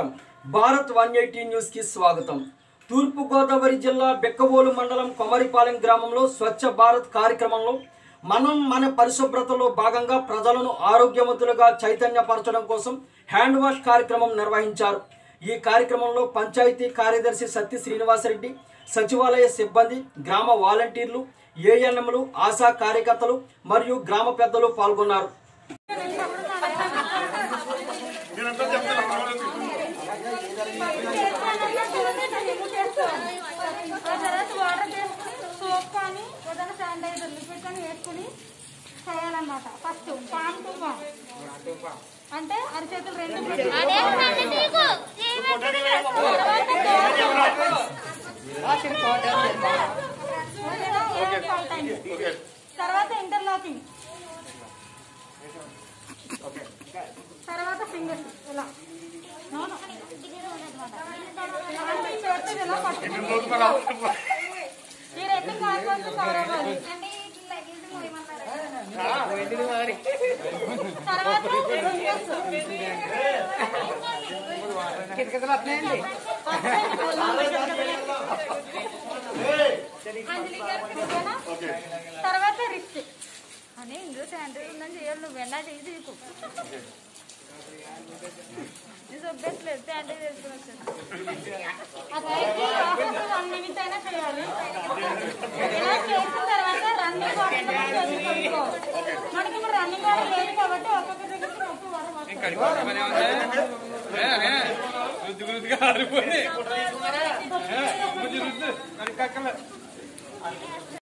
నమస్కారం Bharat one eighty news కి స్వాగతం తూర్పు గోదావరి జిల్లా బెక్కవోలు మండలం కొమరిపాలెం గ్రామంలో స్వచ్ఛ భారత్ కార్యక్రమంలో మనం మన పరిశుభ్రతలో భాగంగా ప్రజలను ఆరోగ్యవంతులుగా చైతన్యపరచడం కోసం హ్యాండ్ వాష్ కార్యక్రమం నిర్వహించారు ఈ కార్యక్రమంలో పంచాయతీ కార్యదర్శి సత్తి శ్రీనివాసరెడ్డి సచివాలయ సిబ్బంది గ్రామ వాలంటీర్లు ఏఎన్ఎంలు ఆశా కార్యకర్తలు మరియు గ్రామ పెద్దలు పాల్గొన్నారు సోప్ కానీ ఏదైనా శానిటైజర్ లిక్విడ్ కానీ వేసుకుని చేయాలన్నమాట ఫస్ట్ పామ్ టు పామ్ అంటే అరిచేతులు రెండు తర్వాత ఇంటర్లాకింగ్ తర్వాత ఫింగర్స్ ఇలా అవును. అంటే ఈ చేతితో ఇలా పట్టుకోవాలి. ఈ రెండు కాకపోతే కవర్ అవ్వాలి. తర్వాత fingers. ఓకేనా? తర్వాత రిస్ట్ అని ఇందులో శానిటైజర్ ఉందని చేయాలి నువ్వు వెన్నా చేయి తీకు నీ సొబ్బేసలేదు శానిటైజర్ వేసుకుని వచ్చాను అదైతే ఆఫీస్ వన్ మినిట్ అయినా చేయాలి ఇలా చేసిన తర్వాత రన్నింగ్ వాటర్ మనకి ఇప్పుడు రన్నింగ్ వాటర్ లేదు కాబట్టి ఒక్కొక్క దగ్గరికి ఒక్కొక్క వాటర్ రుద్దు రుద్దుగా ఆరిపోయి వస్తుంది. రుద్దు రుద్దు